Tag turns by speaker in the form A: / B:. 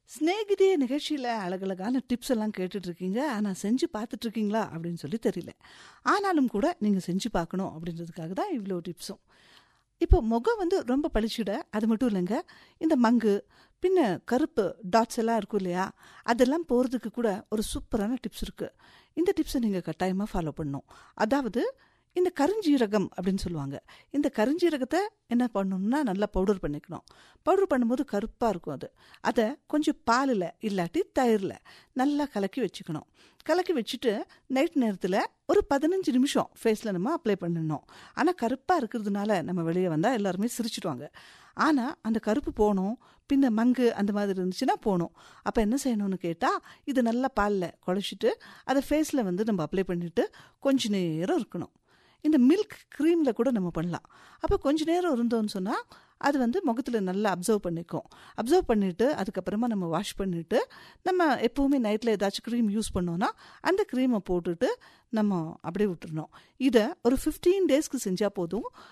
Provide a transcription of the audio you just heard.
A: ஸ்நேகிதே நிகழ்ச்சியில் அழகழகான டிப்ஸ் எல்லாம் கேட்டுட்டு இருக்கீங்க ஆனால் செஞ்சு பார்த்துட்டு இருக்கீங்களா அப்படின்னு சொல்லி தெரியல ஆனாலும் கூட நீங்கள் செஞ்சு பார்க்கணும் அப்படின்றதுக்காக தான் இவ்வளோ டிப்ஸும் இப்போ முகம் வந்து ரொம்ப பளிச்சிட அது மட்டும் இல்லைங்க இந்த மங்கு பின்ன கருப்பு டாட்ஸ் எல்லாம் இருக்கும் இல்லையா அதெல்லாம் போகிறதுக்கு கூட ஒரு சூப்பரான டிப்ஸ் இருக்குது இந்த டிப்ஸை நீங்கள் கட்டாயமாக ஃபாலோ பண்ணணும் அதாவது இந்த கருஞ்சீரகம் அப்படின்னு சொல்லுவாங்க இந்த கருஞ்சீரகத்தை என்ன பண்ணணும்னா நல்லா பவுடர் பண்ணிக்கணும் பவுடர் பண்ணும்போது கருப்பாக இருக்கும் அது அதை கொஞ்சம் பாலில் இல்லாட்டி தயிரில் நல்லா கலக்கி வச்சுக்கணும் கலக்கி வச்சுட்டு நைட் நேரத்தில் ஒரு பதினஞ்சு நிமிஷம் ஃபேஸில் நம்ம அப்ளை பண்ணணும் ஆனால் கருப்பாக இருக்கிறதுனால நம்ம வெளியே வந்தால் எல்லாருமே சிரிச்சிடுவாங்க ஆனால் அந்த கருப்பு போகணும் பின்ன மங்கு அந்த மாதிரி இருந்துச்சுன்னா போகணும் அப்போ என்ன செய்யணும்னு கேட்டால் இது நல்லா பாலில் குழச்சிட்டு அதை ஃபேஸில் வந்து நம்ம அப்ளை பண்ணிவிட்டு கொஞ்ச நேரம் இருக்கணும் இந்த மில்க் க்ரீமில் கூட நம்ம பண்ணலாம் அப்போ கொஞ்ச நேரம் இருந்தோம்னு சொன்னால் அது வந்து முகத்தில் நல்லா அப்சர்வ் பண்ணிக்கும் அப்சர்வ் பண்ணிவிட்டு அதுக்கப்புறமா நம்ம வாஷ் பண்ணிவிட்டு நம்ம எப்போவுமே நைட்டில் ஏதாச்சும் க்ரீம் யூஸ் பண்ணோன்னா அந்த க்ரீமை போட்டுட்டு நம்ம அப்படியே விட்டுறணும் இதை ஒரு ஃபிஃப்டீன் டேஸ்க்கு செஞ்சால் போதும்